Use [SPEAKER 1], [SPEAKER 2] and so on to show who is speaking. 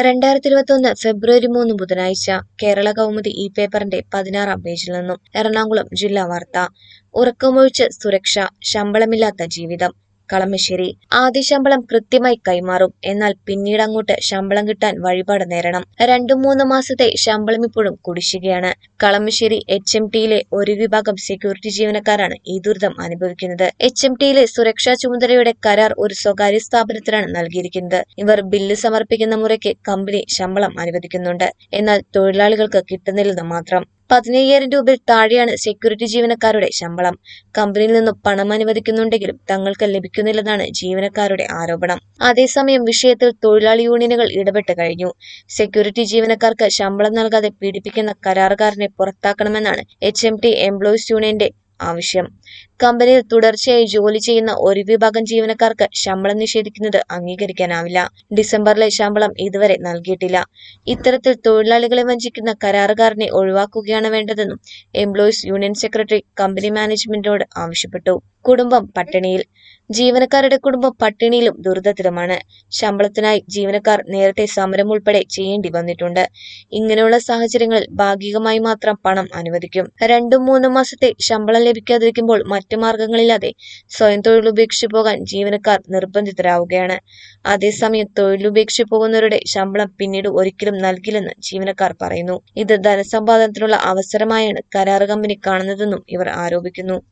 [SPEAKER 1] രണ്ടായിരത്തി ഇരുപത്തൊന്ന് ഫെബ്രുവരി മൂന്ന് ബുധനാഴ്ച കേരള കൗമുദി ഈ പേപ്പറിന്റെ പതിനാറാം പേജിൽ നിന്നും എറണാകുളം ജില്ലാ വാർത്ത ഉറക്കമൊഴിച്ച് സുരക്ഷ ശമ്പളമില്ലാത്ത ജീവിതം കളമശ്ശേരി ആദ്യ ശമ്പളം കൃത്യമായി കൈമാറും എന്നാൽ പിന്നീട് അങ്ങോട്ട് ശമ്പളം കിട്ടാൻ വഴിപാട് നേരണം രണ്ടു മൂന്ന് മാസത്തെ ശമ്പളം ഇപ്പോഴും കുടിശ്ശികയാണ് കളമശ്ശേരി എച്ച് എം ടിയിലെ ഒരു വിഭാഗം സെക്യൂരിറ്റി ജീവനക്കാരാണ് ഈ ദുരിതം അനുഭവിക്കുന്നത് എച്ച് എം ടിയിലെ സുരക്ഷാ ചുമതലയുടെ കരാർ ഒരു സ്വകാര്യ സ്ഥാപനത്തിനാണ് നൽകിയിരിക്കുന്നത് ഇവർ ബില്ല് സമർപ്പിക്കുന്ന മുറയ്ക്ക് കമ്പനി ശമ്പളം അനുവദിക്കുന്നുണ്ട് എന്നാൽ തൊഴിലാളികൾക്ക് കിട്ടുന്നില്ലെന്ന് മാത്രം പതിനയ്യായിരം രൂപയിൽ താഴെയാണ് സെക്യൂരിറ്റി ജീവനക്കാരുടെ ശമ്പളം കമ്പനിയിൽ നിന്നും പണം അനുവദിക്കുന്നുണ്ടെങ്കിലും തങ്ങൾക്ക് ലഭിക്കുന്നില്ലെന്നാണ് ജീവനക്കാരുടെ ആരോപണം അതേസമയം വിഷയത്തിൽ തൊഴിലാളി യൂണിയനുകൾ ഇടപെട്ട് കഴിഞ്ഞു സെക്യൂരിറ്റി ജീവനക്കാർക്ക് ശമ്പളം നൽകാതെ പീഡിപ്പിക്കുന്ന കരാറുകാരനെ പുറത്താക്കണമെന്നാണ് എച്ച് എം ടി എംപ്ലോയീസ് യൂണിയന്റെ ആവശ്യം കമ്പനിയിൽ തുടർച്ചയായി ജോലി ചെയ്യുന്ന ഒരു വിഭാഗം ജീവനക്കാർക്ക് ശമ്പളം നിഷേധിക്കുന്നത് അംഗീകരിക്കാനാവില്ല ഡിസംബറിലെ ശമ്പളം ഇതുവരെ നൽകിയിട്ടില്ല ഇത്തരത്തിൽ തൊഴിലാളികളെ വഞ്ചിക്കുന്ന കരാറുകാരനെ ഒഴിവാക്കുകയാണ് വേണ്ടതെന്നും എംപ്ലോയീസ് യൂണിയൻ സെക്രട്ടറി കമ്പനി മാനേജ്മെന്റിനോട് ആവശ്യപ്പെട്ടു കുടുംബം പട്ടിണിയിൽ ജീവനക്കാരുടെ കുടുംബം പട്ടിണിയിലും ദുരിതത്തിലുമാണ് ശമ്പളത്തിനായി ജീവനക്കാർ നേരത്തെ സമരം ഉൾപ്പെടെ ചെയ്യേണ്ടി വന്നിട്ടുണ്ട് ഇങ്ങനെയുള്ള സാഹചര്യങ്ങളിൽ ഭാഗികമായി മാത്രം പണം അനുവദിക്കും രണ്ടും മൂന്നും മാസത്തെ ശമ്പളം ലഭിക്കാതിരിക്കുമ്പോൾ മറ്റു മാർഗങ്ങളില്ലാതെ സ്വയം തൊഴിൽ ഉപേക്ഷിച്ചു പോകാൻ ജീവനക്കാർ നിർബന്ധിതരാവുകയാണ് അതേസമയം തൊഴിലുപേക്ഷിച്ചു പോകുന്നവരുടെ ശമ്പളം പിന്നീട് ഒരിക്കലും നൽകില്ലെന്ന് ജീവനക്കാർ പറയുന്നു ഇത് ധനസമ്പാദനത്തിനുള്ള അവസരമായാണ് കരാർ കമ്പനി കാണുന്നതെന്നും ഇവർ ആരോപിക്കുന്നു